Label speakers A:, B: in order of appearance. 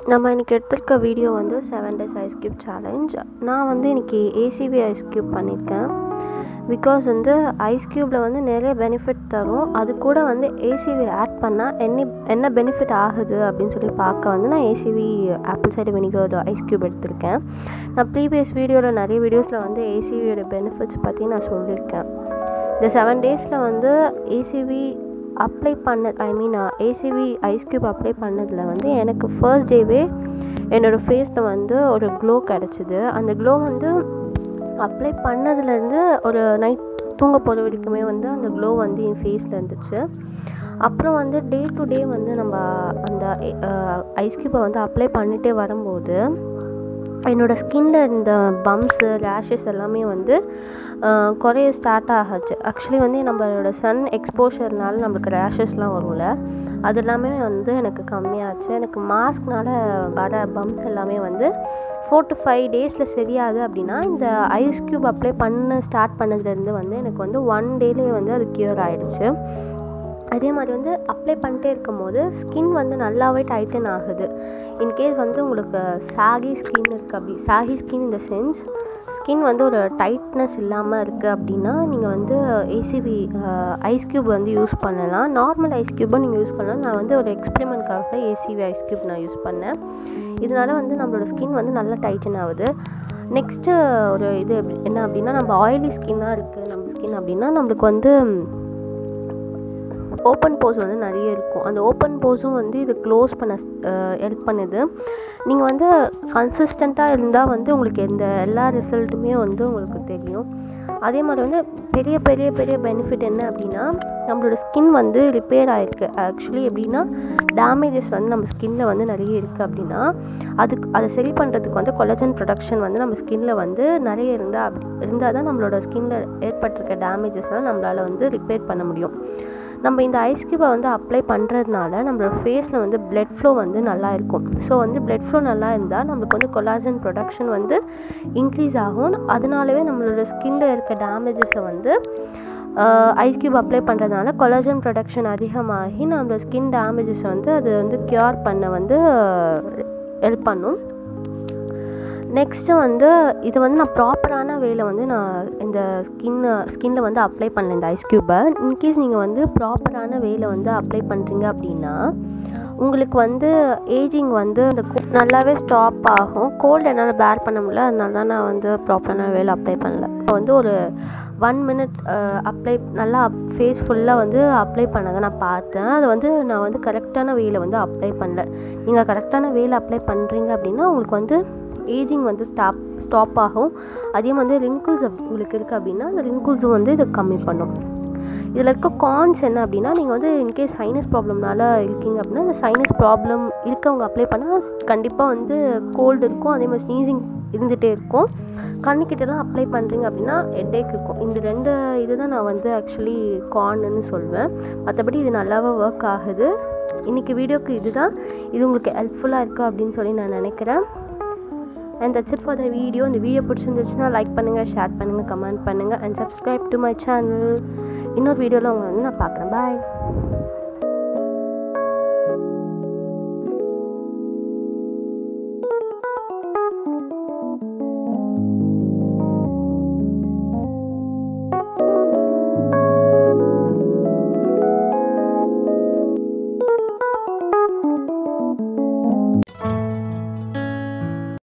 A: நம்ம இன்றைக்கி எடுத்திருக்க வீடியோ வந்து seven days ice cube challenge நான் வந்து இன்றைக்கி ஏசிபி ஐஸ் க்யூப் பண்ணியிருக்கேன் பிகாஸ் வந்து ஐஸ் க்யூப்பில் வந்து நிறைய பெனிஃபிட் தரும் அது கூட வந்து ஏசிவி ஆட் பண்ணால் என்ன என்ன பெனிஃபிட் ஆகுது அப்படின்னு சொல்லி பார்க்க வந்து நான் ACV apple cider vinegar ice cube எடுத்திருக்கேன் நான் ப்ரீவியஸ் வீடியோவில் நிறைய வீடியோஸில் வந்து ஏசிவியோட பெனிஃபிட்ஸ் பற்றி நான் சொல்லியிருக்கேன் இந்த செவன் டேஸில் வந்து ஏசிவி அப்ளை பண்ண I mean ACV ice cube apply பண்ணதில் வந்து எனக்கு ஃபர்ஸ்ட் டேவே என்னோடய ஃபேஸில் வந்து ஒரு க்ளோ கிடச்சிது அந்த க்ளோ வந்து அப்ளை பண்ணதுலேருந்து ஒரு நைட் தூங்க போகிற வரைக்குமே வந்து அந்த க்ளோ வந்து என் ஃபேஸில் இருந்துச்சு அப்புறம் வந்து டே டு டே வந்து நம்ம அந்த ஐஸ் க்யூப்பை வந்து அப்ளை பண்ணிகிட்டே வரும்போது என்னோடய ஸ்கின்ல இருந்த பம்ப்ஸு ரேஷஸ் எல்லாமே வந்து குறைய ஸ்டார்ட் ஆகாச்சு ஆக்சுவலி வந்து நம்மளோட சன் எக்ஸ்போஷர்னால நம்மளுக்கு ரேஷஸ்லாம் வரும்ல அது எல்லாமே வந்து எனக்கு கம்மியாச்சு எனக்கு மாஸ்க்னால வர பம்ப்ஸ் எல்லாமே வந்து ஃபோர் டு ஃபைவ் டேஸில் சரியாது அப்படின்னா இந்த ஐஸ் க்யூப் அப்ளை பண்ண ஸ்டார்ட் பண்ணதுலேருந்து வந்து எனக்கு வந்து ஒன் டேலேயே வந்து அது க்யூர் ஆகிடுச்சு அதே மாதிரி வந்து அப்ளை பண்ணிட்டே இருக்கும் போது ஸ்கின் வந்து நல்லாவே டைட்டன் ஆகுது இன்கேஸ் வந்து உங்களுக்கு சாகி ஸ்கின் இருக்குது அப்படி சாகி ஸ்கின் இந்த சென்ஸ் ஸ்கின் வந்து ஒரு டைட்னஸ் இல்லாமல் இருக்குது அப்படின்னா நீங்கள் வந்து ஏசிபி ஐஸ் க்யூப் வந்து யூஸ் பண்ணலாம் நார்மல் ஐஸ் க்யூப்பும் நீங்கள் யூஸ் பண்ணலாம் நான் வந்து ஒரு எக்ஸ்பெரிமெண்ட்காக தான் ஏசிபி ஐஸ் க்யூப் நான் யூஸ் பண்ணேன் இதனால் வந்து நம்மளோட ஸ்கின் வந்து நல்லா டைட்டன் ஆகுது நெக்ஸ்ட்டு ஒரு இது என்ன அப்படின்னா நம்ம ஆயிலி ஸ்கின்னாக இருக்குது நம்ம ஸ்கின் அப்படின்னா நம்மளுக்கு வந்து ஓப்பன் போஸ் வந்து நிறைய இருக்கும் அந்த ஓப்பன் போஸும் வந்து இது க்ளோஸ் பண்ண ஹெல்ப் பண்ணுது நீங்கள் வந்து கன்சிஸ்டண்ட்டாக இருந்தால் வந்து உங்களுக்கு எந்த எல்லா ரிசல்ட்டுமே வந்து உங்களுக்கு தெரியும் அதே மாதிரி வந்து பெரிய பெரிய பெரிய பெனிஃபிட் என்ன அப்படின்னா நம்மளோட ஸ்கின் வந்து ரிப்பேர் ஆகிருக்கு ஆக்சுவலி எப்படின்னா டேமேஜஸ் வந்து நம்ம ஸ்கின்ல வந்து நிறைய இருக்குது அப்படின்னா அதுக்கு அதை சரி பண்ணுறதுக்கு வந்து கொலஜன் ப்ரொடக்ஷன் வந்து நம்ம ஸ்கின்ல வந்து நிறைய இருந்தால் அப்படி இருந்தால் தான் நம்மளோட ஸ்கின்ல ஏற்பட்டிருக்க டேமேஜஸ்லாம் நம்மளால் வந்து ரிப்பேர் பண்ண முடியும் நம்ம இந்த ஐஸ் க்யூபை வந்து அப்ளை பண்ணுறதுனால நம்மளோட ஃபேஸில் வந்து பிளட் ஃப்ளோ வந்து நல்லா இருக்கும் ஸோ வந்து பிளட் ஃப்ளோ நல்லா இருந்தால் நம்மளுக்கு வந்து கொலாஜன் ப்ரொடக்ஷன் வந்து இன்க்ரீஸ் ஆகும் அதனாலவே நம்மளோட ஸ்கின்ல இருக்க டேமேஜஸை வந்து ஐஸ் க்யூப் அப்ளை பண்ணுறதுனால கொலாஜன் ப்ரொடக்ஷன் அதிகமாகி நம்மளோட ஸ்கின் டேமேஜஸை வந்து அது வந்து க்யூர் பண்ண வந்து ஹெல்ப் பண்ணும் நெக்ஸ்ட்டு வந்து இது வந்து நான் ப்ராப்பரான வேல வந்து நான் இந்த ஸ்கின்னை ஸ்கின்னில் வந்து அப்ளை பண்ணல இந்த ஐஸ் க்யூப்பை இன்கேஸ் நீங்கள் வந்து ப்ராப்பரான வேல வந்து அப்ளை பண்ணுறீங்க அப்படின்னா உங்களுக்கு வந்து ஏஜிங் வந்து அந்த நல்லாவே ஸ்டாப் ஆகும் கோல்டு என்னால் பேர் பண்ண முடியல அதனால தான் நான் வந்து ப்ராப்பரான வேலை அப்ளை பண்ணல இப்போ வந்து ஒரு ஒன் மினிட் அப்ளை நல்லா ஃபேஸ் ஃபுல்லாக வந்து அப்ளை பண்ணதை நான் பார்த்தேன் அதை வந்து நான் வந்து கரெக்டான வேலை வந்து அப்ளை பண்ணல நீங்கள் கரெக்டான வேலை அப்ளை பண்ணுறீங்க அப்படின்னா உங்களுக்கு வந்து ஏஜிங் வந்து ஸ்டாப் ஸ்டாப் ஆகும் அதே வந்து ரிங்கிள்ஸ் உங்களுக்கு இருக்குது அப்படின்னா அந்த ரிங்கிள்ஸும் வந்து இதை கம்மி பண்ணும் இதில் இருக்க கான்ஸ் என்ன அப்படின்னா நீங்கள் வந்து இன்கேஸ் சைனஸ் ப்ராப்ளம்னால இருக்கீங்க அப்படின்னா இந்த சைனஸ் ப்ராப்ளம் இருக்கவங்க அப்ளை பண்ணால் கண்டிப்பாக வந்து கோல்டு இருக்கும் அதே மாதிரி ஸ்னீசிங் இருந்துகிட்டே இருக்கும் கண்ணுக்கிட்டலாம் அப்ளை பண்ணுறீங்க அப்படின்னா ஹெட்டேக் இருக்கும் இந்த ரெண்டு இது தான் நான் வந்து ஆக்சுவலி கான்னு சொல்வேன் மற்றபடி இது நல்லாவே ஒர்க் ஆகுது இன்றைக்கி வீடியோக்கு இதுதான் இது உங்களுக்கு ஹெல்ப்ஃபுல்லாக இருக்குது அப்படின்னு சொல்லி நான் நினைக்கிறேன் and that's it for the video இந்த வீடியோ பிடிச்சிருந்துச்சுன்னா லைக் பண்ணுங்கள் ஷேர் பண்ணுங்கள் கமெண்ட் பண்ணுங்கள் and subscribe to my channel இன்னொரு வீடியோவில் உங்களை வந்து நான் பார்க்குறேன் பாய்